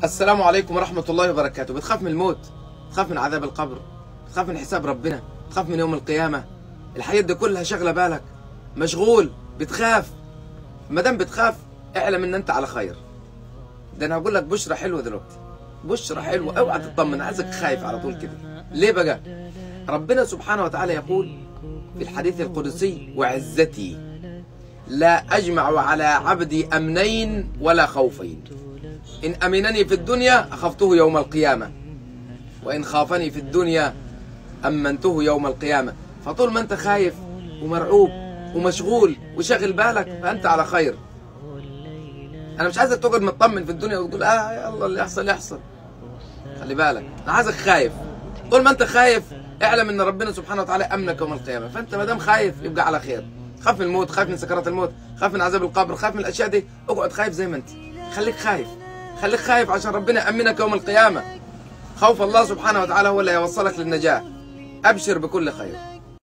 السلام عليكم ورحمة الله وبركاته بتخاف من الموت بتخاف من عذاب القبر بتخاف من حساب ربنا بتخاف من يوم القيامة الحياة دي كلها شغلة بالك مشغول بتخاف ما دام بتخاف اعلم ان انت على خير ده انا هقول لك بشرة حلوة دلوقتي بشرة حلوة اوعى تطمن عايزك خايف على طول كده ليه بقى ربنا سبحانه وتعالى يقول في الحديث القدسي وعزتي لا أجمع على عبدي أمنين ولا خوفين إن أمنني في الدنيا أخفته يوم القيامة وإن خافني في الدنيا أمنته يوم القيامة فطول ما أنت خايف ومرعوب ومشغول وشاغل بالك فأنت على خير أنا مش عايزك تقعد مطمن في الدنيا وتقول آه يا الله اللي يحصل يحصل خلي بالك أنا عايزك خايف طول ما أنت خايف اعلم ان ربنا سبحانه وتعالى امنك يوم القيامه فانت ما دام خايف يبقى على خير خاف من الموت خاف من سكرات الموت خاف من عذاب القبر خاف من الاشياء دي اقعد خايف زي ما انت خليك خايف خليك خايف عشان ربنا يامنك يوم القيامه خوف الله سبحانه وتعالى هو اللي يوصلك للنجاه ابشر بكل خير